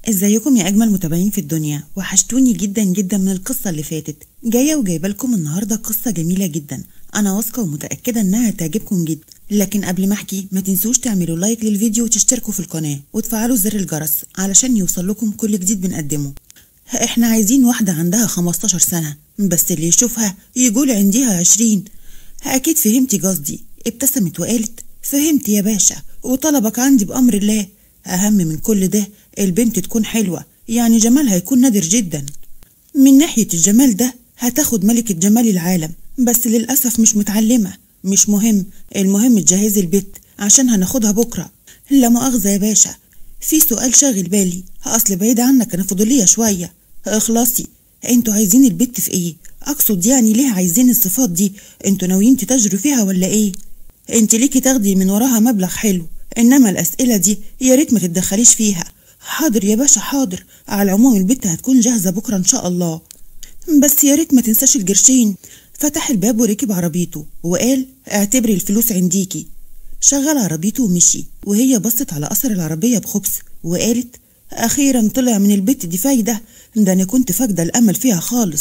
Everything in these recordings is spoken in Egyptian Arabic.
ازيكم يا اجمل متابعين في الدنيا وحشتوني جدا جدا من القصه اللي فاتت جايه وجايبه لكم النهارده قصه جميله جدا انا واثقه ومتاكده انها هتعجبكم جدا لكن قبل ما احكي ما تنسوش تعملوا لايك للفيديو وتشتركوا في القناه وتفعلوا زر الجرس علشان يوصل لكم كل جديد بنقدمه احنا عايزين واحده عندها 15 سنه بس اللي يشوفها يقول عندها 20 اكيد فهمتي قصدي ابتسمت وقالت فهمت يا باشا وطلبك عندي بامر الله اهم من كل ده البنت تكون حلوه يعني جمالها يكون نادر جدا من ناحيه الجمال ده هتاخد ملكه جمال العالم بس للاسف مش متعلمه مش مهم المهم تجهزي البت عشان هناخدها بكره لا مؤاخذه يا باشا في سؤال شاغل بالي اصل بعيد عنك انا فضوليه شويه اخلصي انتوا عايزين البت في ايه اقصد يعني ليه عايزين الصفات دي انتوا ناويين تتاجروا فيها ولا ايه انت ليكي تاخدي من وراها مبلغ حلو انما الاسئله دي يا ريت ما تتدخليش فيها حاضر يا باشا حاضر على العموم البت هتكون جاهزه بكره ان شاء الله بس يا ريت ما تنساش القرشين فتح الباب وركب عربيته وقال اعتبري الفلوس عنديكي شغل عربيته ومشي وهي بصت على اثر العربيه بخبث وقالت اخيرا طلع من البت دي فايده ده انا كنت فاقده الامل فيها خالص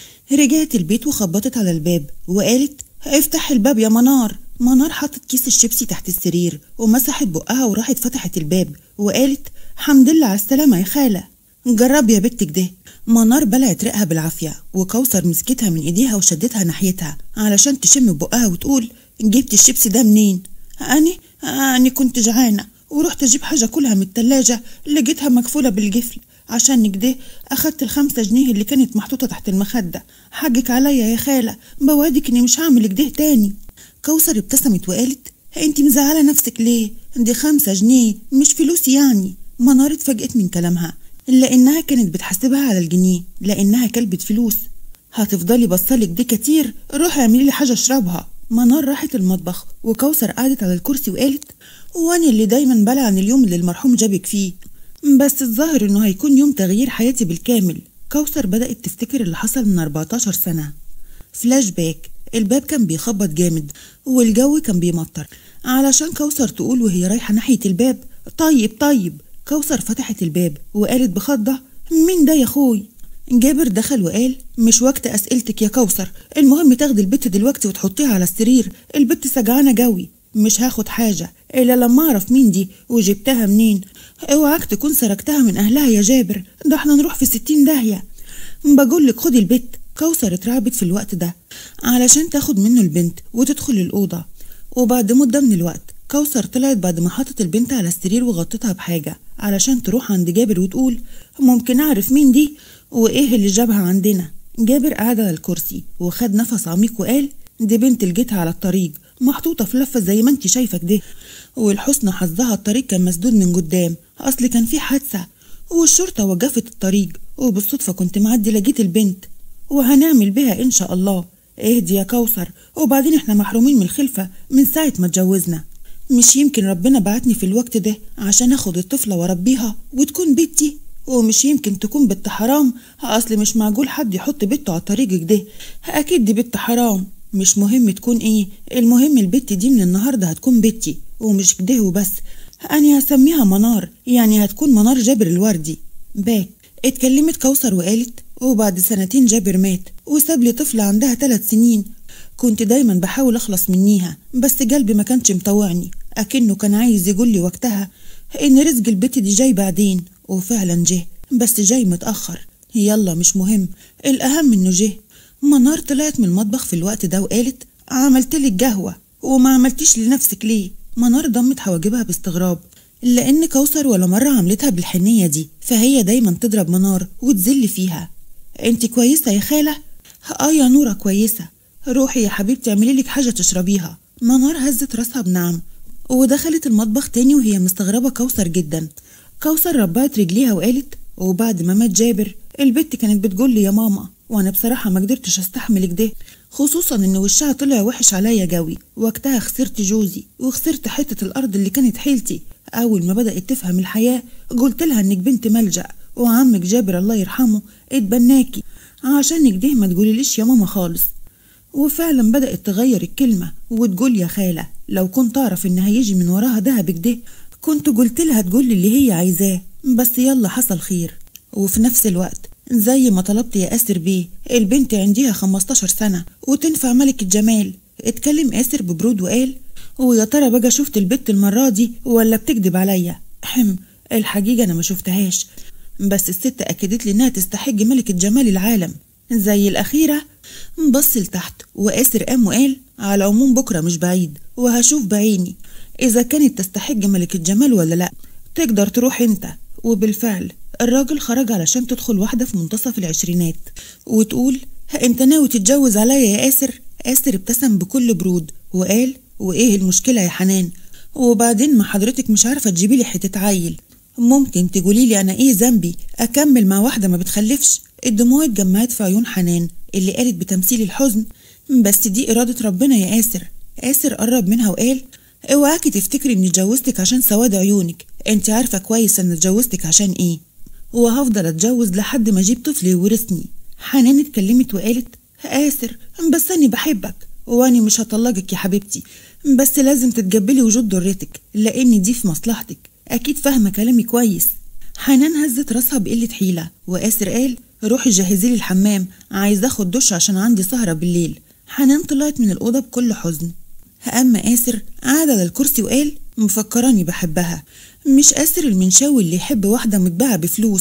رجعت البيت وخبطت على الباب وقالت افتح الباب يا منار منار حطت كيس الشيبسي تحت السرير ومسحت بقها وراحت فتحت الباب وقالت حمد لله على السلامة يا خالة جرب يا بنت كده منار بلعت رقها بالعافية وكوثر مسكتها من ايديها وشدتها ناحيتها علشان تشم بقها وتقول جبت الشيبسي ده منين أني أني كنت جعانة ورحت أجيب حاجة كلها من التلاجة لقيتها مقفولة بالقفل عشان كده أخدت الخمسة جنيه اللي كانت محطوطة تحت المخدة حقك عليا يا خالة بوعدك إني مش هعمل كده تاني كوثر ابتسمت وقالت انت مزعلة نفسك ليه دي خمسة جنيه مش فلوس يعني منار اتفاجئت من كلامها لأنها كانت بتحسبها على الجنيه لأنها كلبة فلوس هتفضلي بصلك دي كتير روحي اعملي لي حاجة اشربها منار راحت المطبخ وكوثر قعدت على الكرسي وقالت وانا اللي دايما بلع عن اليوم اللي المرحوم جابك فيه بس الظاهر انه هيكون يوم تغيير حياتي بالكامل كوثر بدأت تفتكر اللي حصل من 14 سنة فلاش باك الباب كان بيخبط جامد والجو كان بيمطر علشان كوثر تقول وهي رايحة ناحية الباب طيب طيب كوثر فتحت الباب وقالت بخضة مين ده يا اخوي جابر دخل وقال مش وقت اسئلتك يا كوثر المهم تاخدي البت دلوقتي وتحطيها على السرير البت سجعانه جوي مش هاخد حاجه الا لما اعرف مين دي وجبتها منين اوعاك تكون سرقتها من اهلها يا جابر ده احنا نروح في ستين داهيه بقولك خدي البت كوثر اترعبت في الوقت ده علشان تاخد منه البنت وتدخل الأوضة وبعد مدة من الوقت كوثر طلعت بعد ما حطت البنت على السرير وغطتها بحاجة علشان تروح عند جابر وتقول ممكن أعرف مين دي وإيه اللي جابها عندنا جابر قعد على الكرسي وخد نفس عميق وقال دي بنت لقيتها على الطريق محطوطة في لفة زي ما انت شايفة كده والحسن حظها الطريق كان مسدود من قدام أصل كان في حادثة والشرطة وقفت الطريق وبالصدفة كنت معدي لقيت البنت وهنعمل بها إن شاء الله اهدي يا كوثر وبعدين احنا محرومين من الخلفة من ساعة ما اتجوزنا مش يمكن ربنا بعتني في الوقت ده عشان اخد الطفلة واربيها وتكون بنتي ومش يمكن تكون بنت حرام اصل مش معقول حد يحط بنته على الطريق كده اكيد دي بنت حرام مش مهم تكون ايه المهم البت دي من النهاردة هتكون بنتي ومش كده وبس أنا هسميها منار يعني هتكون منار جابر الوردي باك اتكلمت كوثر وقالت وبعد سنتين جابر مات وساب لي طفلة عندها ثلاث سنين كنت دايما بحاول أخلص منيها بس قلبي ما كانش مطوعني أكنه كان عايز يقول لي وقتها إن رزق البت دي جاي بعدين وفعلا جه بس جاي متأخر يلا مش مهم الأهم إنه جه منار طلعت من المطبخ في الوقت ده وقالت عملت لك قهوة وما عملتيش لنفسك ليه منار ضمت حواجبها باستغراب لأن كوثر ولا مرة عملتها بالحنية دي فهي دايما تضرب منار وتذل فيها انت كويسة يا خالة؟ اه يا نورة كويسة روحي يا حبيبتي اعملي لك حاجة تشربيها منار هزت راسها بنعم ودخلت المطبخ تاني وهي مستغربة كوثر جدا كوثر ربعت رجليها وقالت وبعد ما مات جابر البت كانت بتقول لي يا ماما وانا بصراحة ما قدرتش استحمل كده خصوصا ان وشها طلع وحش عليا جوي وقتها خسرت جوزي وخسرت حتة الارض اللي كانت حيلتي اول ما بدأت تفهم الحياة قلت لها انك بنت ملجأ وعمك جابر الله يرحمه اتبناكي عشان كده ما تقوليليش يا ماما خالص وفعلا بدأت تغير الكلمة وتقول يا خالة لو كنت أعرف إن هيجي من وراها دهب كده كنت قلت لها تقول اللي هي عايزاه بس يلا حصل خير وفي نفس الوقت زي ما طلبت يا آسر بيه البنت عنديها 15 سنة وتنفع ملكة جمال اتكلم آسر ببرود وقال ويا ترى بقى شفت البت المرة دي ولا بتكذب عليا حم الحقيقة أنا ما شفتهاش بس الست أكدت لي إنها تستحق ملكة جمال العالم زي الأخيرة بص لتحت وآسر قام وقال على العموم بكرة مش بعيد وهشوف بعيني إذا كانت تستحق ملكة جمال ولا لأ تقدر تروح أنت وبالفعل الراجل خرج علشان تدخل واحدة في منتصف العشرينات وتقول انت ناوي تتجوز عليا يا آسر آسر ابتسم بكل برود وقال وإيه المشكلة يا حنان وبعدين ما حضرتك مش عارفة تجيبي لي حتة عيل ممكن تقولي لي أنا إيه ذنبي أكمل مع واحدة ما بتخلفش الدموع اتجمعت في عيون حنان اللي قالت بتمثيل الحزن بس دي إرادة ربنا يا آسر آسر قرب منها وقال اوعاكي تفتكري اني اتجوزتك عشان سواد عيونك انت عارفة كويس ان اتجوزتك عشان ايه وهفضل اتجوز لحد ما اجيب طفل يورثني حنان اتكلمت وقالت آسر بس أنا بحبك وأنا مش هطلقك يا حبيبتي بس لازم تتجبلي وجود ضرتك لأن دي في مصلحتك أكيد فاهمة كلامي كويس حنان هزت راسها بقلة حيلة وآسر قال روحي جهزي لي الحمام عايز اخد دش عشان عندي سهرة بالليل حنان طلعت من الأوضة بكل حزن أما آسر قعد على الكرسي وقال مفكراني بحبها مش آسر المنشاوي اللي يحب واحدة متباعة بفلوس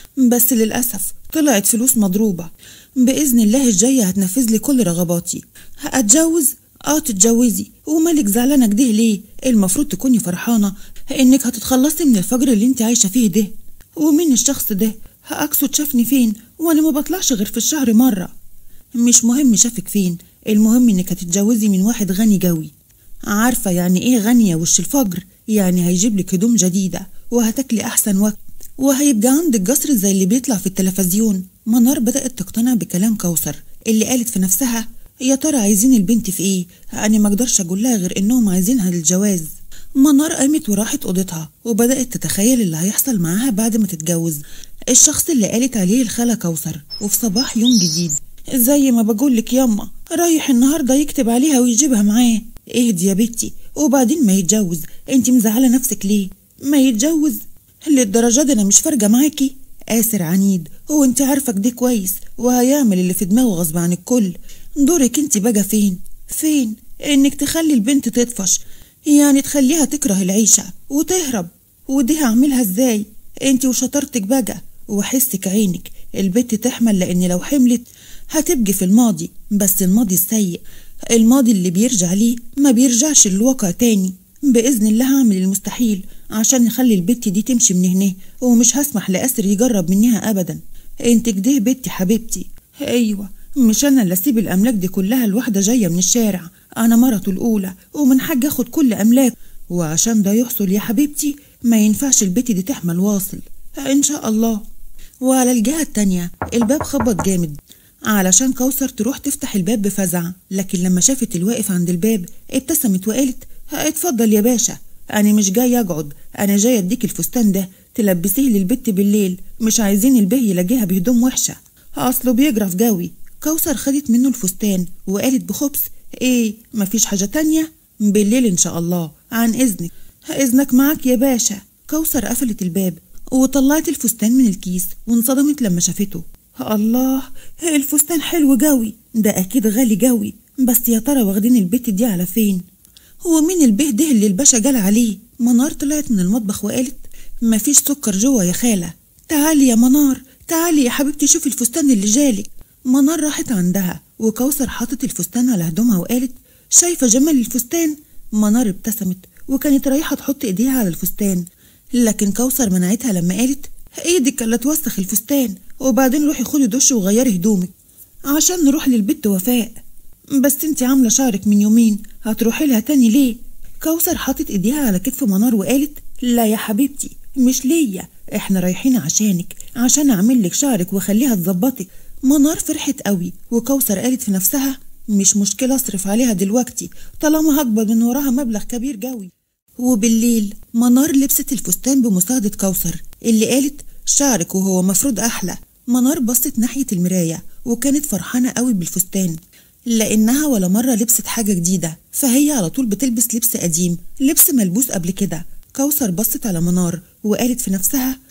بس للأسف طلعت فلوس مضروبة بإذن الله الجاية هتنفذ لي كل رغباتي هأتجوز اه تتجوزي ومالك زعلانة كده ليه المفروض تكوني فرحانة انك هتتخلصي من الفجر اللي انت عايشة فيه ده ومين الشخص ده هأقصد شافني فين وانا ما بطلعش غير في الشهر مرة مش مهم شافك فين المهم انك هتتجوزي من واحد غني جوي عارفة يعني ايه غنية وش الفجر يعني هيجيب لك هدوم جديدة وهتاكلي احسن وقت وهيبقى عندك قصر زي اللي بيطلع في التلفزيون منار بدأت تقتنع بكلام كوثر اللي قالت في نفسها يا ترى عايزين البنت في ايه انا ما اقدرش اقول لها غير انهم عايزينها للجواز منار قامت وراحت اوضتها وبدأت تتخيل اللي هيحصل معاها بعد ما تتجوز الشخص اللي قالت عليه الخالة كوثر وفي صباح يوم جديد زي ما بقولك ياما رايح النهارده يكتب عليها ويجيبها معاه اهدي يا بنتي وبعدين ما يتجوز انت مزعله نفسك ليه ما يتجوز للدرجه دي انا مش فارقه معاكي آسر عنيد هو انت عارفه كده كويس وهيعمل اللي في دماغه غصب عن الكل دورك انت بقى فين فين انك تخلي البنت تطفش يعني تخليها تكره العيشه وتهرب ودي هعملها ازاي انت وشطارتك بقى وحسك عينك البت تحمل لان لو حملت هتبقي في الماضي بس الماضي السيء الماضي اللي بيرجع ليه ما بيرجعش للواقع تاني بإذن الله هعمل المستحيل عشان نخلي البت دي تمشي من هنا ومش هسمح لأسر يجرب منها أبدا انت كده بنتي حبيبتي أيوة مش أنا اللي أسيب الأملاك دي كلها لواحدة جاية من الشارع أنا مرته الأولى ومن حاج أخد كل أملاك وعشان ده يحصل يا حبيبتي ما ينفعش البت دي تحمل واصل إن شاء الله وعلى الجهة التانية الباب خبط جامد علشان كوثر تروح تفتح الباب بفزع لكن لما شافت الواقف عند الباب ابتسمت وقالت اتفضل يا باشا انا مش جاي اقعد انا جاي اديك الفستان ده تلبسيه للبت بالليل مش عايزين البه يلاقيها بهدوم وحشه اصله بيجرف جوي كوثر خدت منه الفستان وقالت بخبث ايه مفيش حاجه تانية بالليل ان شاء الله عن اذنك اذنك معك يا باشا كوثر قفلت الباب وطلعت الفستان من الكيس وانصدمت لما شافته الله الفستان حلو جوي ده اكيد غالي جوي بس يا ترى واخدين البت دي على فين هو مين البه ده اللي الباشا جال عليه منار طلعت من المطبخ وقالت مفيش سكر جوه يا خالة تعالي يا منار تعالي يا حبيبتي شوفي الفستان اللي جالك منار راحت عندها وكوثر حطت الفستان على هدومها وقالت شايفة جمال الفستان منار ابتسمت وكانت رايحة تحط ايديها على الفستان لكن كوثر منعتها لما قالت ايدك لا توسخ الفستان وبعدين روحي خدي دش وغيري هدومك عشان نروح للبت وفاء بس انت عامله شعرك من يومين هتروحي لها تاني ليه كوثر حطت ايديها على كتف منار وقالت لا يا حبيبتي مش ليا احنا رايحين عشانك عشان اعمل لك شعرك واخليها تظبطك منار فرحت قوي وكوثر قالت في نفسها مش مشكله اصرف عليها دلوقتي طالما هقبض من وراها مبلغ كبير جوي وبالليل منار لبست الفستان بمساعدة كوثر اللي قالت شعرك وهو مفروض أحلى منار بصت ناحية المراية وكانت فرحانة قوي بالفستان لأنها ولا مرة لبست حاجة جديدة فهي على طول بتلبس لبس قديم لبس ملبوس قبل كده كوثر بصت على منار وقالت في نفسها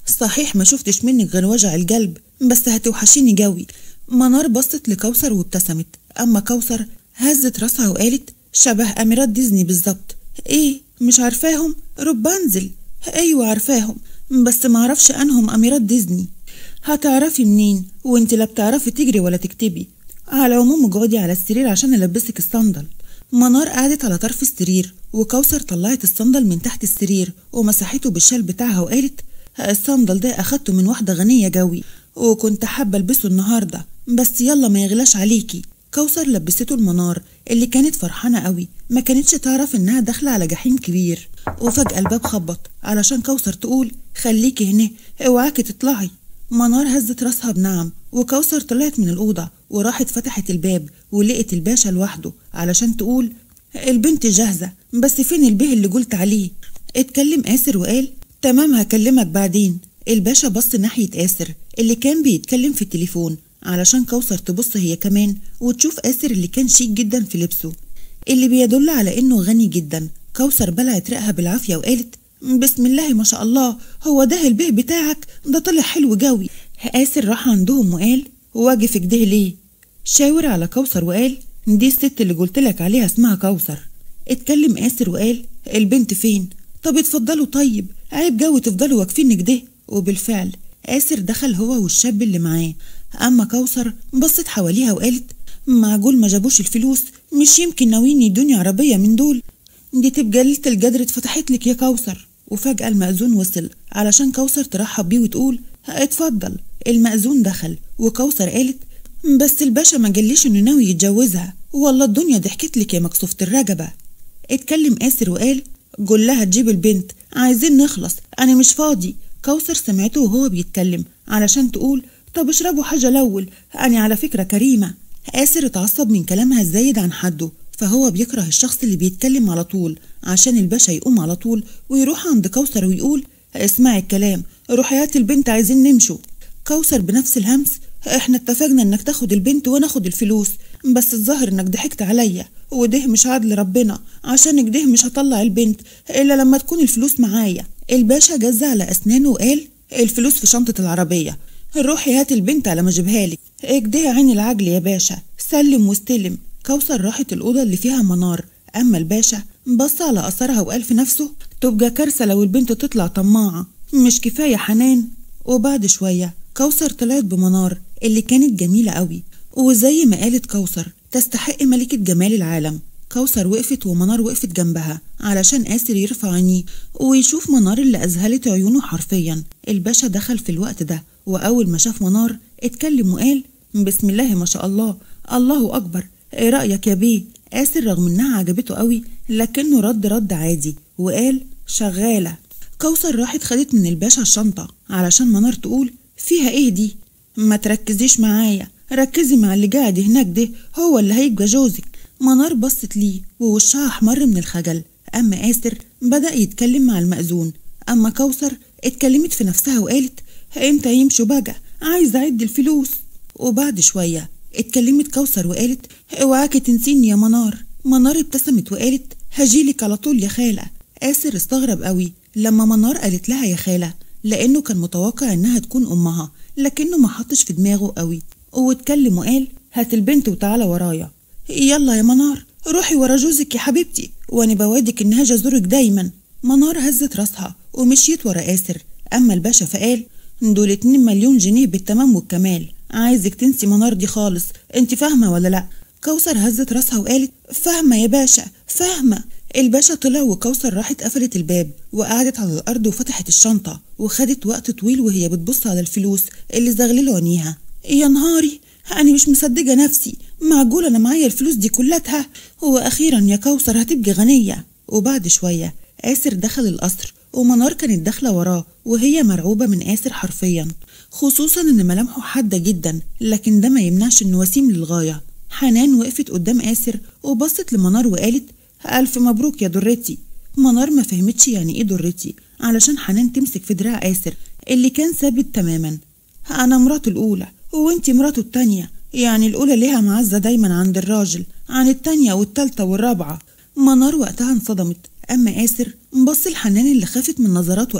صحيح ما شفتش منك غير وجع القلب بس هتوحشيني جوي منار بصت لكوثر وابتسمت أما كوثر هزت راسها وقالت شبه أميرات ديزني بالظبط إيه مش عارفاهم ربانزل أيوة عارفاهم بس معرفش أنهم أميرات ديزني هتعرفي منين وانت لا بتعرفي تجري ولا تكتبي على العموم اقعدي على السرير عشان البسك الصندل منار قعدت على طرف السرير وكوثر طلعت الصندل من تحت السرير ومسحته بالشال بتاعها وقالت الصندل ده اخدته من واحده غنيه جوي وكنت حابه البسه النهارده بس يلا ما يغلاش عليكي كوثر لبسته المنار اللي كانت فرحانه قوي ما كانتش تعرف انها داخله على جحيم كبير وفجاه الباب خبط علشان كوثر تقول خليكي هنا اوعاكي تطلعي منار هزت راسها بنعم وكوثر طلعت من الأوضة وراحت فتحت الباب ولقت الباشا لوحده علشان تقول البنت جاهزة بس فين البه اللي قلت عليه اتكلم آسر وقال تمام هكلمك بعدين الباشا بص ناحية آسر اللي كان بيتكلم في التليفون علشان كوثر تبص هي كمان وتشوف آسر اللي كان شيك جدا في لبسه اللي بيدل على انه غني جدا كوثر بلعت رقها بالعافية وقالت بسم الله ما شاء الله هو ده البيه بتاعك ده طلع حلو جوي آسر راح عندهم وقال واقف كده ليه شاور على كوثر وقال دي الست اللي قلتلك عليها اسمها كوثر اتكلم آسر وقال البنت فين طب اتفضلوا طيب عيب جو تفضلوا واقفين كده وبالفعل آسر دخل هو والشاب اللي معاه أما كوثر بصت حواليها وقالت معقول ما جابوش الفلوس مش يمكن ناويين يدوني عربية من دول دي تبقى ليلة الجدر اتفتحت لك يا كوثر وفجأة المأذون وصل علشان كوثر ترحب بيه وتقول اتفضل المأذون دخل وكوثر قالت بس الباشا ما قاليش انه ناوي يتجوزها والله الدنيا ضحكت لك يا مكسوفة الرجبة اتكلم آسر وقال قول لها تجيب البنت عايزين نخلص انا مش فاضي كوثر سمعته وهو بيتكلم علشان تقول طب اشربوا حاجة الأول أنا على فكرة كريمة آسر اتعصب من كلامها الزايد عن حده فهو بيكره الشخص اللي بيتكلم على طول عشان الباشا يقوم على طول ويروح عند كوثر ويقول اسمعي الكلام روحي هات البنت عايزين نمشوا كوثر بنفس الهمس احنا اتفقنا انك تاخد البنت وانا اخد الفلوس بس الظاهر انك ضحكت عليا وده مش عدل ربنا عشان كده مش هطلع البنت الا لما تكون الفلوس معايا الباشا جز على اسنانه وقال الفلوس في شنطة العربية روحي هات البنت على ما اجيبها لك اجدها عين العجل يا باشا سلم واستلم كوثر راحت الأوضة اللي فيها منار أما الباشا بص على أثرها وقال في نفسه تبقى كارثة لو البنت تطلع طماعة مش كفاية حنان وبعد شوية كوثر طلعت بمنار اللي كانت جميلة قوي وزي ما قالت كوثر تستحق ملكة جمال العالم كوثر وقفت ومنار وقفت جنبها علشان آسر يرفع عينيه ويشوف منار اللي أذهلت عيونه حرفيا الباشا دخل في الوقت ده وأول ما شاف منار اتكلم وقال بسم الله ما شاء الله الله أكبر ايه رأيك يا بيه آسر رغم إنها عجبته قوي لكنه رد رد عادي وقال شغالة كوثر راحت خدت من الباشا الشنطة علشان منار تقول فيها ايه دي ما تركزيش معايا ركزي مع اللي قاعد هناك ده هو اللي هيبقى جوزك منار بصت ليه ووشها احمر من الخجل اما آسر بدأ يتكلم مع المأذون اما كوثر اتكلمت في نفسها وقالت امتى يمشوا بقى عايزة اعد الفلوس وبعد شوية اتكلمت كوثر وقالت اوعاكي تنسيني يا منار منار ابتسمت وقالت هجيلك على طول يا خالة آسر استغرب قوي لما منار قالت لها يا خالة لأنه كان متوقع إنها تكون أمها لكنه ما حطش في دماغه قوي واتكلم وقال هات البنت وتعالى ورايا يلا يا منار روحي ورا جوزك يا حبيبتي وأنا بوعدك إن هاجي أزورك دايما منار هزت راسها ومشيت ورا آسر أما الباشا فقال دول اتنين مليون جنيه بالتمام والكمال عايزك تنسي منار دي خالص انت فاهمة ولا لأ كوثر هزت راسها وقالت فاهمة يا باشا فاهمة الباشا طلع وكوثر راحت قفلت الباب وقعدت على الأرض وفتحت الشنطة وخدت وقت طويل وهي بتبص على الفلوس اللي زغللوا عينيها يا نهاري أنا مش مصدقة نفسي معقول أنا معايا الفلوس دي كلتها وأخيرا يا كوثر هتبقي غنية وبعد شوية آسر دخل القصر ومنار كانت داخلة وراه وهي مرعوبة من آسر حرفيا خصوصا إن ملامحه حادة جدا لكن ده ما يمنعش إنه وسيم للغاية حنان وقفت قدام آسر وبصت لمنار وقالت ألف مبروك يا درتي منار ما فهمتش يعني إيه درتي علشان حنان تمسك في دراع آسر اللي كان ثابت تماما أنا مراته الأولى وإنتي مراته التانية يعني الأولى ليها معزة دايما عند الراجل عن التانية والتالتة والرابعة منار وقتها انصدمت أما آسر بص لحنان اللي خافت من نظراته قوي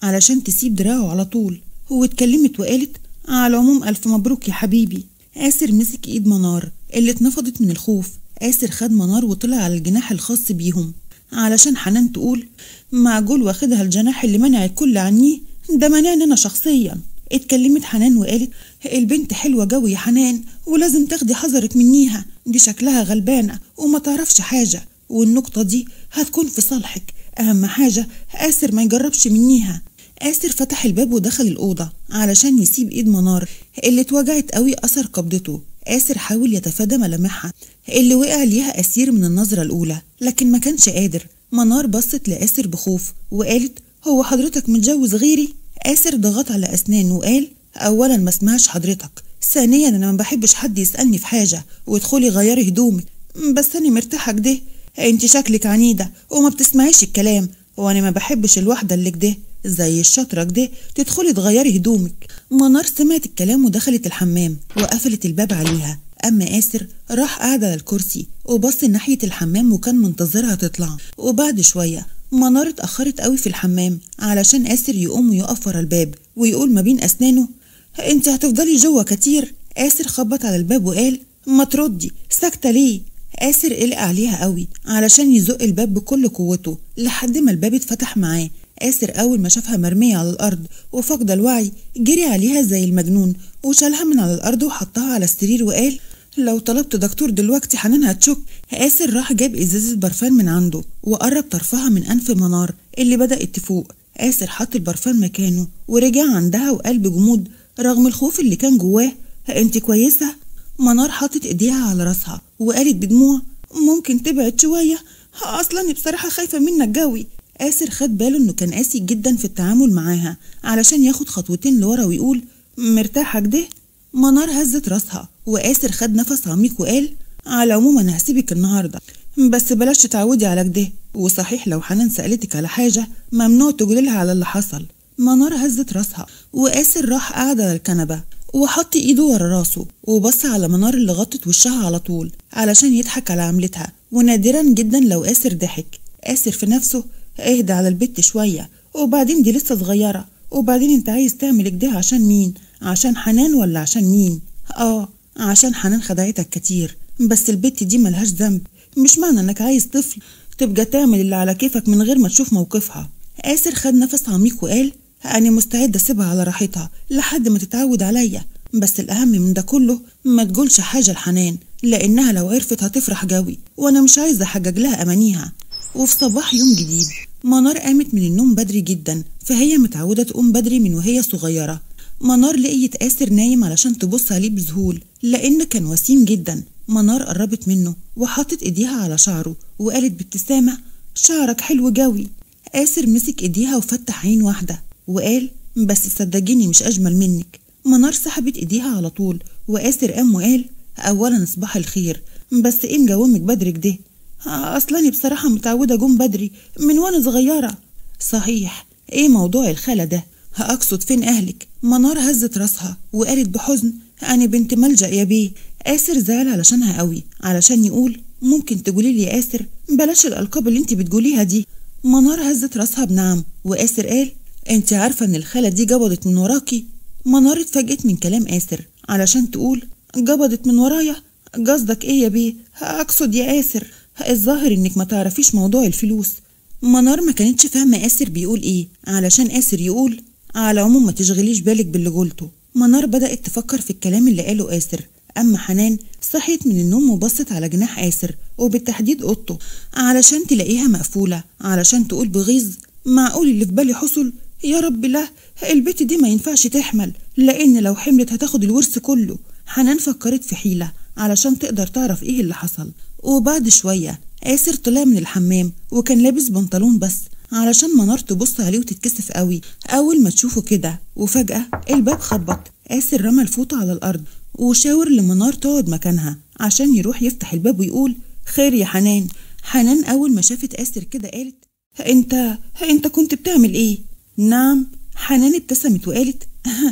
علشان تسيب دراعه على طول واتكلمت وقالت على العموم ألف مبروك يا حبيبي آسر مسك إيد منار اللي اتنفضت من الخوف آسر خد منار وطلع على الجناح الخاص بيهم علشان حنان تقول معجول واخدها الجناح اللي منع الكل عني ده منعني أنا شخصيا اتكلمت حنان وقالت البنت حلوة جوي يا حنان ولازم تاخدي حذرك منيها دي شكلها غلبانة وما تعرفش حاجة والنقطة دي هتكون في صالحك أهم حاجة آسر ما يجربش منيها آسر فتح الباب ودخل الأوضة علشان يسيب إيد منار اللي اتوجعت قوي أثر قبضته آسر حاول يتفادى ملامحها اللي وقع ليها أسير من النظرة الأولى لكن ما كانش قادر منار بصت لآسر بخوف وقالت هو حضرتك متجوز غيري؟ آسر ضغط على أسنانه وقال أولا ما اسمعش حضرتك ثانيا أنا ما بحبش حد يسألني في حاجة وادخلي غيري هدومك بس أنا مرتاحة كده انت شكلك عنيدة وما بتسمعيش الكلام وانا ما بحبش الواحدة اللي كده زي الشطرة كده تدخلي تغيري هدومك منار سمعت الكلام ودخلت الحمام وقفلت الباب عليها أما آسر راح قعد على الكرسي وبص ناحية الحمام وكان منتظرها تطلع وبعد شوية منار اتأخرت قوي في الحمام علشان آسر يقوم ويقف ورا الباب ويقول ما بين أسنانه انت هتفضلي جوه كتير آسر خبط على الباب وقال ما تردي ساكتة ليه آسر قلق عليها قوي علشان يزق الباب بكل قوته لحد ما الباب اتفتح معاه آسر أول ما شافها مرمية على الأرض وفاقدة الوعي جري عليها زي المجنون وشالها من على الأرض وحطها على السرير وقال لو طلبت دكتور دلوقتي حنان هتشك آسر راح جاب إزازة برفان من عنده وقرب طرفها من أنف منار اللي بدأت تفوق آسر حط البرفان مكانه ورجع عندها وقال بجمود رغم الخوف اللي كان جواه انت كويسة؟ منار حطت ايديها على راسها وقالت بدموع ممكن تبعد شوية اصلا بصراحة خايفة منك جوي آسر خد باله انه كان قاسي جدا في التعامل معاها علشان ياخد خطوتين لورا ويقول مرتاحة كده منار هزت راسها وآسر خد نفس عميق وقال على العموم انا هسيبك النهارده بس بلاش تتعودي على كده وصحيح لو حنان سألتك على حاجة ممنوع تقولي لها على اللي حصل منار هزت راسها وآسر راح قعد على الكنبة وحط ايده ورا راسه وبص على منار اللي غطت وشها على طول علشان يضحك على عملتها ونادرا جدا لو آسر ضحك آسر في نفسه اهدى على البت شوية وبعدين دي لسه صغيرة وبعدين انت عايز تعمل كده عشان مين عشان حنان ولا عشان مين اه عشان حنان خدعتك كتير بس البت دي ملهاش ذنب مش معنى انك عايز طفل تبقى تعمل اللي على كيفك من غير ما تشوف موقفها آسر خد نفس عميق وقال أنا مستعد أسيبها على راحتها لحد ما تتعود عليا بس الأهم من ده كله ما تقولش حاجة لحنان لأنها لو عرفت هتفرح جوي وأنا مش عايزة أحجج لها أمانيها وفي صباح يوم جديد منار قامت من النوم بدري جدا فهي متعودة تقوم بدري من وهي صغيرة منار لقيت آسر نايم علشان تبص عليه بذهول لأن كان وسيم جدا منار قربت منه وحطت ايديها على شعره وقالت بابتسامة شعرك حلو جوي آسر مسك ايديها وفتح عين واحدة وقال بس صدقيني مش أجمل منك منار سحبت ايديها على طول وآسر قام وقال أولا صباح الخير بس ايه مجومك بدري كده أصلاني بصراحة متعودة أقوم بدري من وأنا صغيرة صحيح ايه موضوع الخالة ده هأقصد فين أهلك منار هزت راسها وقالت بحزن أنا بنت ملجأ يا بيه آسر زعل علشانها قوي علشان يقول ممكن تقولي لي يا آسر بلاش الألقاب اللي انت بتقوليها دي منار هزت راسها بنعم وآسر قال انت عارفة ان الخالة دي جبضت من وراكي منار اتفاجئت من كلام آسر علشان تقول جبضت من ورايا قصدك ايه يا بيه اقصد يا آسر الظاهر انك ما تعرفيش موضوع الفلوس منار ما كانتش فاهمة آسر بيقول ايه علشان آسر يقول على العموم ما تشغليش بالك باللي قلته منار بدأت تفكر في الكلام اللي قاله آسر أما حنان صحيت من النوم وبصت على جناح آسر وبالتحديد أوضته علشان تلاقيها مقفولة علشان تقول بغيظ معقول اللي في بالي حصل يا رب لا البت دي ما ينفعش تحمل لأن لو حملت هتاخد الورث كله حنان فكرت في حيلة علشان تقدر تعرف ايه اللي حصل وبعد شوية آسر طلع من الحمام وكان لابس بنطلون بس علشان منار تبص عليه وتتكسف قوي أول ما تشوفه كده وفجأة الباب خبط آسر رمى الفوطة على الأرض وشاور لمنار تقعد مكانها عشان يروح يفتح الباب ويقول خير يا حنان حنان أول ما شافت آسر كده قالت انت انت كنت بتعمل ايه نعم حنان ابتسمت وقالت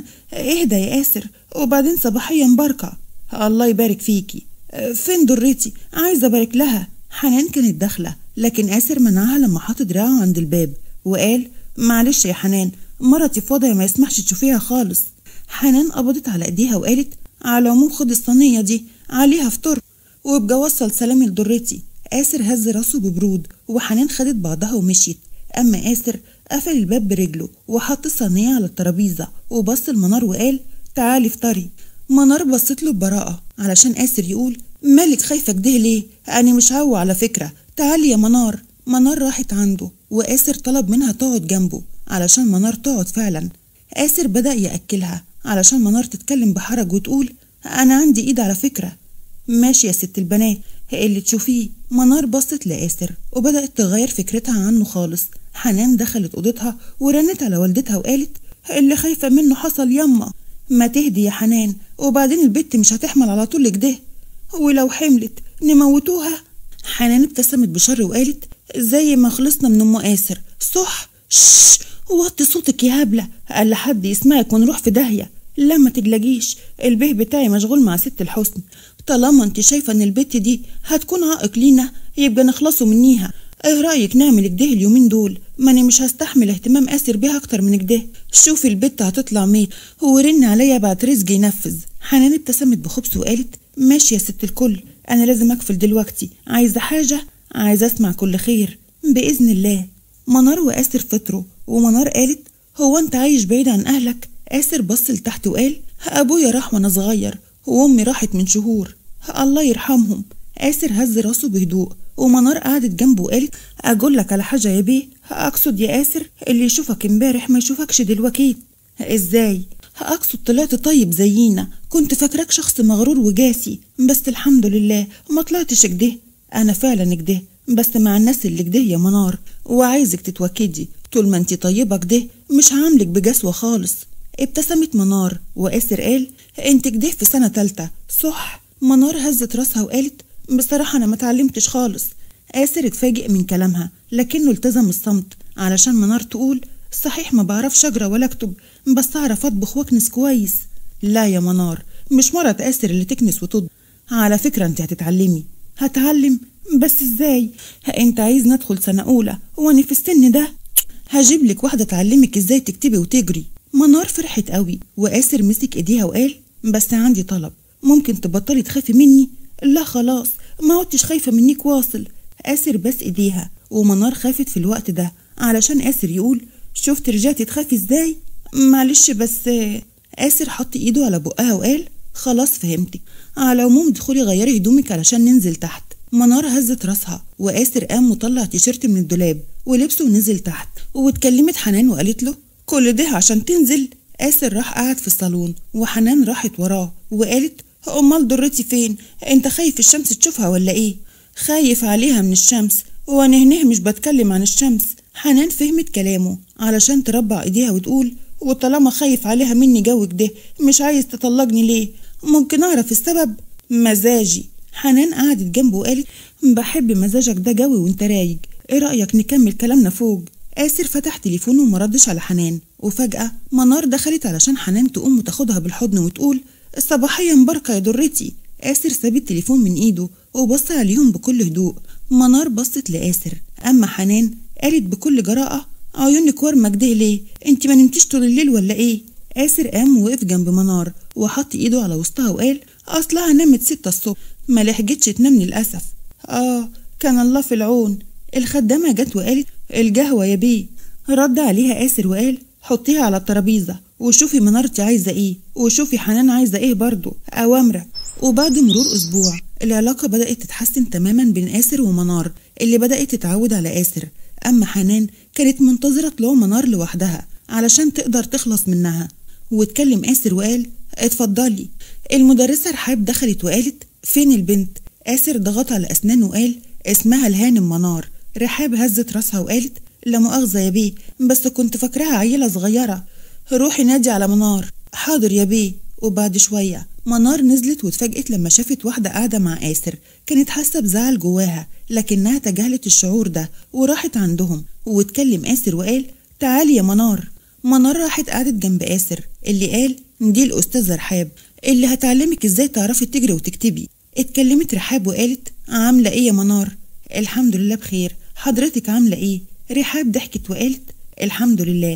اهدى يا آسر وبعدين صباحية مباركة الله يبارك فيكي فين ضرتي عايزة أبارك لها حنان كانت داخلة لكن آسر منعها لما حط دراعه عند الباب وقال معلش يا حنان مرتي في وضع ما يسمحش تشوفيها خالص حنان قبضت على ايديها وقالت على العموم خد الصينية دي عليها فطور وابقى وصل سلامي لضرتي آسر هز راسه ببرود وحنان خدت بعضها ومشيت أما آسر قفل الباب برجله وحط الصينية على الترابيزة وبص لمنار وقال تعالي افطري منار بصت له ببراءة علشان آسر يقول مالك خايفة كده ليه؟ أنا مش عو على فكرة تعالي يا منار منار راحت عنده وآسر طلب منها تقعد جنبه علشان منار تقعد فعلا آسر بدأ يأكلها علشان منار تتكلم بحرج وتقول أنا عندي إيد على فكرة ماشي يا ست البنات اللي تشوفيه منار بصت لآسر وبدأت تغير فكرتها عنه خالص حنان دخلت أوضتها ورنت على والدتها وقالت اللي خايفة منه حصل يما ما تهدي يا حنان وبعدين البت مش هتحمل على طول كده ولو حملت نموتوها حنان ابتسمت بشر وقالت زي ما خلصنا من ام آسر صح شش وطي صوتك يا هبلة قال لحد يسمعك ونروح في داهية لا ما تجلجيش البيه بتاعي مشغول مع ست الحسن طالما انت شايفة ان البت دي هتكون عائق لينا يبقى نخلصوا منيها ايه رأيك نعمل كده اليومين دول ما انا مش هستحمل اهتمام اسر بيها اكتر من كده شوفي البت هتطلع ميت ورن عليا بعد رزق ينفذ حنان ابتسمت بخبث وقالت ماشي يا ست الكل انا لازم اقفل دلوقتي عايزة حاجة عايزة اسمع كل خير بإذن الله منار وآسر فطروا ومنار قالت هو انت عايش بعيد عن اهلك آسر بص لتحت وقال ابويا راح وانا صغير وامي راحت من شهور الله يرحمهم آسر هز راسه بهدوء ومنار قعدت جنبه وقالت أقول لك على حاجة يا بيه أقصد يا آسر اللي يشوفك امبارح ما يشوفكش دلوقتي إزاي؟ أقصد طلعت طيب زينا كنت فاكراك شخص مغرور وجاسي بس الحمد لله ما طلعتش كده أنا فعلا كده بس مع الناس اللي كده يا منار وعايزك تتوكدي طول ما انت طيبة كده مش هعاملك بجسوة خالص ابتسمت منار وآسر قال انت كده في سنة تالتة صح منار هزت راسها وقالت بصراحة أنا ما اتعلمتش خالص آسر اتفاجئ من كلامها لكنه التزم الصمت علشان منار تقول صحيح ما بعرفش أقرا ولا أكتب بس أعرف أطبخ وأكنس كويس لا يا منار مش مرة آسر اللي تكنس وتطبخ على فكرة أنت هتتعلمي هتعلم بس ازاي انت عايز ندخل سنة أولى وأنا في السن ده هجيب لك واحدة تعلمك ازاي تكتبي وتجري منار فرحت قوي وآسر مسك ايديها وقال بس عندي طلب ممكن تبطلي تخافي مني لا خلاص ما عدتش خايفة منيك واصل آسر بس ايديها ومنار خافت في الوقت ده علشان آسر يقول شفت رجعتي تخافي ازاي معلش بس آسر حط ايده على بقها وقال خلاص فهمتك على العموم ادخلي غيري هدومك علشان ننزل تحت منار هزت راسها وآسر قام وطلع تيشيرت من الدولاب ولبسه ونزل تحت واتكلمت حنان وقالت له كل ده عشان تنزل آسر راح قعد في الصالون وحنان راحت وراه وقالت أمال ضرتي فين انت خايف الشمس تشوفها ولا ايه خايف عليها من الشمس وانا هنا مش بتكلم عن الشمس حنان فهمت كلامه علشان تربع ايديها وتقول وطالما خايف عليها مني جوك ده مش عايز تطلقني ليه ممكن اعرف السبب مزاجي حنان قعدت جنبه وقالت بحب مزاجك ده جوي وانت رايق ايه رأيك نكمل كلامنا فوق آسر فتح تليفونه ومردش على حنان وفجأة منار دخلت علشان حنان تقوم وتاخدها بالحضن وتقول الصباحية مباركة يا درتي آسر ساب التليفون من ايده وبص عليهم بكل هدوء منار بصت لآسر أما حنان قالت بكل جراءة عيونك ورمة كده ليه انت ما نمتيش طول الليل ولا ايه آسر قام ووقف جنب منار وحط ايده على وسطها وقال اصلها نامت ستة الصبح ما لحقتش تنام للأسف اه كان الله في العون الخدامة جت وقالت القهوة يا بيه رد عليها آسر وقال حطيها على الترابيزة وشوفي منارتي عايزة ايه وشوفي حنان عايزة ايه برضو أوامرك وبعد مرور أسبوع العلاقة بدأت تتحسن تماما بين آسر ومنار اللي بدأت تتعود على آسر أما حنان كانت منتظرة طلوع منار لوحدها علشان تقدر تخلص منها واتكلم آسر وقال اتفضلي المدرسة رحاب دخلت وقالت فين البنت آسر ضغط على أسنانه وقال اسمها الهانم منار رحاب هزت راسها وقالت لا مؤاخذة يا بيه بس كنت فاكراها عيلة صغيرة روحي نادي على منار حاضر يا بيه وبعد شوية منار نزلت واتفاجئت لما شافت واحدة قاعدة مع آسر كانت حاسة بزعل جواها لكنها تجاهلت الشعور ده وراحت عندهم واتكلم آسر وقال تعالي يا منار منار راحت قعدت جنب آسر اللي قال دي الأستاذة رحاب اللي هتعلمك ازاي تعرفي تجري وتكتبي اتكلمت رحاب وقالت عاملة ايه يا منار الحمد لله بخير حضرتك عاملة ايه رحاب ضحكت وقالت الحمد لله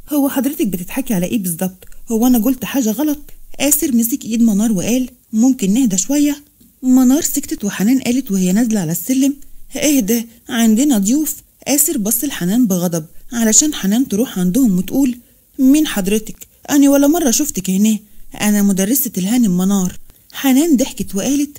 هو حضرتك بتضحكي على ايه بالظبط هو انا قلت حاجه غلط آسر مسك ايد منار وقال ممكن نهدى شويه منار سكتت وحنان قالت وهي نازله على السلم اهدى عندنا ضيوف آسر بص لحنان بغضب علشان حنان تروح عندهم وتقول مين حضرتك أنا ولا مرة شفتك هنا أنا مدرسة الهانم منار حنان ضحكت وقالت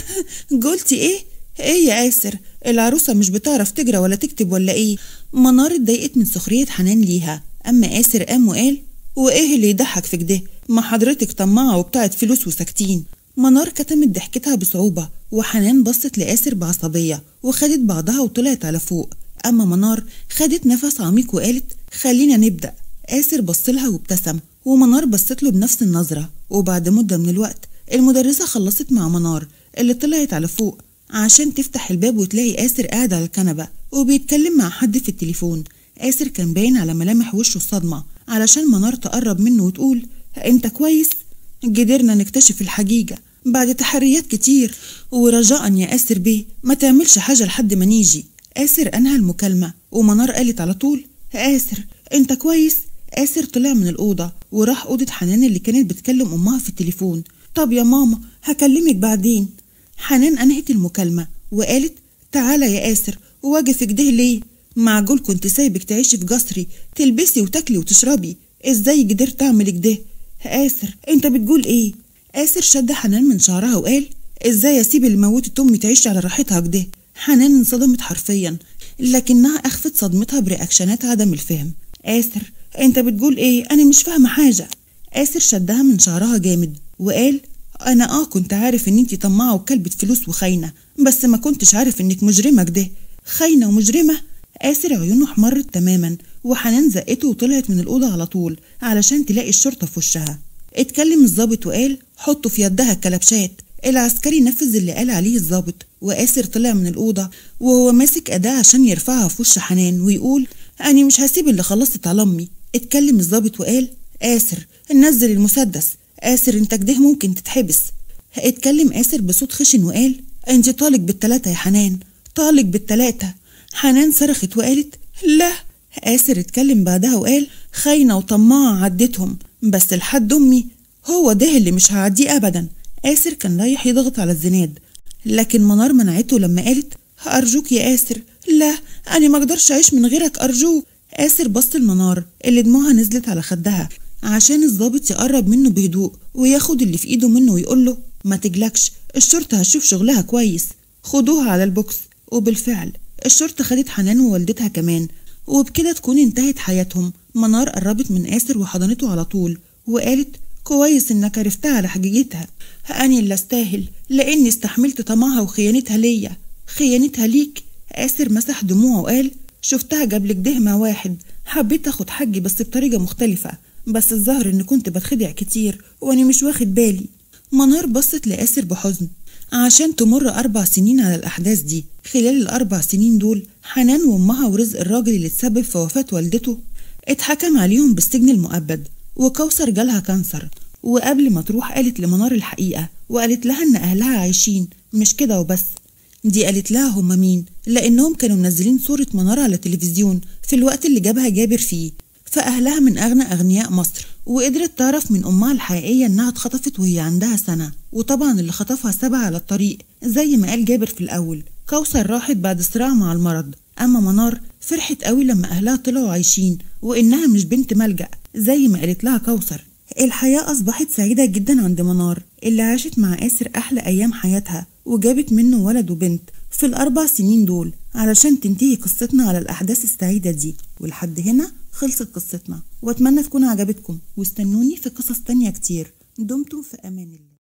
قلتي ايه ايه يا آسر العروسة مش بتعرف تجرى ولا تكتب ولا ايه منار اتضايقت من سخرية حنان ليها أما آسر قام وقال وايه اللي يضحك في كده ما حضرتك طماعة وبتاعت فلوس وساكتين منار كتمت ضحكتها بصعوبة وحنان بصت لآسر بعصبية وخدت بعضها وطلعت على فوق أما منار خدت نفس عميق وقالت خلينا نبدأ آسر بصلها وابتسم ومنار بصت له بنفس النظرة وبعد مدة من الوقت المدرسة خلصت مع منار اللي طلعت على فوق عشان تفتح الباب وتلاقي آسر قاعد على الكنبة وبيتكلم مع حد في التليفون آسر كان باين على ملامح وشه الصدمة علشان منار تقرب منه وتقول انت كويس قدرنا نكتشف الحقيقة بعد تحريات كتير ورجاء يا آسر بيه ما تعملش حاجة لحد ما نيجي آسر أنهى المكالمة ومنار قالت على طول آسر أنت كويس؟ آسر طلع من الأوضة وراح أوضة حنان اللي كانت بتكلم أمها في التليفون طب يا ماما هكلمك بعدين حنان أنهت المكالمة وقالت تعالى يا آسر واقف كده ليه؟ معقول كنت سايبك تعيشي في قصري تلبسي وتاكلي وتشربي ازاي قدرت تعمل كده؟ آسر انت بتقول ايه؟ آسر شد حنان من شعرها وقال ازاي اسيب اللي موتت امي تعيش على راحتها كده؟ حنان انصدمت حرفيا لكنها أخفت صدمتها برياكشنات عدم الفهم آسر أنت بتقول إيه؟ أنا مش فاهمة حاجة آسر شدها من شعرها جامد وقال أنا آه كنت عارف إن أنتي طماعة وكلبة فلوس وخاينة بس ما كنتش عارف إنك مجرمة كده خاينة ومجرمة آسر عيونه احمرت تماما وحنان زقته وطلعت من الأوضة على طول علشان تلاقي الشرطة في وشها اتكلم الظابط وقال حطوا في يدها الكلبشات العسكري نفذ اللي قال عليه الظابط وآسر طلع من الأوضة وهو ماسك أداة عشان يرفعها في وش حنان ويقول أنا مش هسيب اللي خلصت على أمي اتكلم الظابط وقال آسر نزل المسدس آسر انت كده ممكن تتحبس اتكلم آسر بصوت خشن وقال انت طالق بالتلاتة يا حنان طالق بالتلاتة حنان صرخت وقالت لا آسر اتكلم بعدها وقال خاينة وطماعة عدتهم بس لحد أمي هو ده اللي مش هعديه أبدا آسر كان رايح يضغط على الزناد لكن منار منعته لما قالت أرجوك يا آسر لا أنا ما أقدرش أعيش من غيرك أرجوك آسر بص لمنار اللي دموعها نزلت على خدها عشان الظابط يقرب منه بهدوء وياخد اللي في ايده منه ويقول له ما تجلكش الشرطة هتشوف شغلها كويس خدوها على البوكس وبالفعل الشرطة خدت حنان ووالدتها كمان وبكده تكون انتهت حياتهم منار قربت من آسر وحضنته على طول وقالت كويس انك عرفتها على حقيقتها أني اللي استاهل لأني استحملت طمعها وخيانتها ليا خيانتها ليك آسر مسح دموعه وقال شفتها قبل كده مع واحد حبيت اخد حقي بس بطريقة مختلفة بس الظاهر اني كنت بتخدع كتير واني مش واخد بالي منار بصت لآسر بحزن عشان تمر أربع سنين على الأحداث دي خلال الأربع سنين دول حنان وأمها ورزق الراجل اللي اتسبب في وفاة والدته اتحكم عليهم بالسجن المؤبد وكوثر جالها كانسر وقبل ما تروح قالت لمنار الحقيقة وقالت لها إن أهلها عايشين مش كده وبس دي قالت لها هما مين لأنهم كانوا منزلين صورة منار على التلفزيون في الوقت اللي جابها جابر فيه فأهلها من أغنى أغنياء مصر وقدرت تعرف من أمها الحقيقية إنها اتخطفت وهي عندها سنة وطبعا اللي خطفها سبع على الطريق زي ما قال جابر في الأول كوثر راحت بعد صراع مع المرض أما منار فرحت قوي لما أهلها طلعوا عايشين وإنها مش بنت ملجأ زي ما قالت لها كوثر الحياة أصبحت سعيدة جدا عند منار اللي عاشت مع آسر أحلى أيام حياتها وجابت منه ولد وبنت في الأربع سنين دول علشان تنتهي قصتنا على الأحداث السعيدة دي ولحد هنا خلصت قصتنا وأتمنى تكون عجبتكم واستنوني في قصص تانية كتير دمتم في أمان الله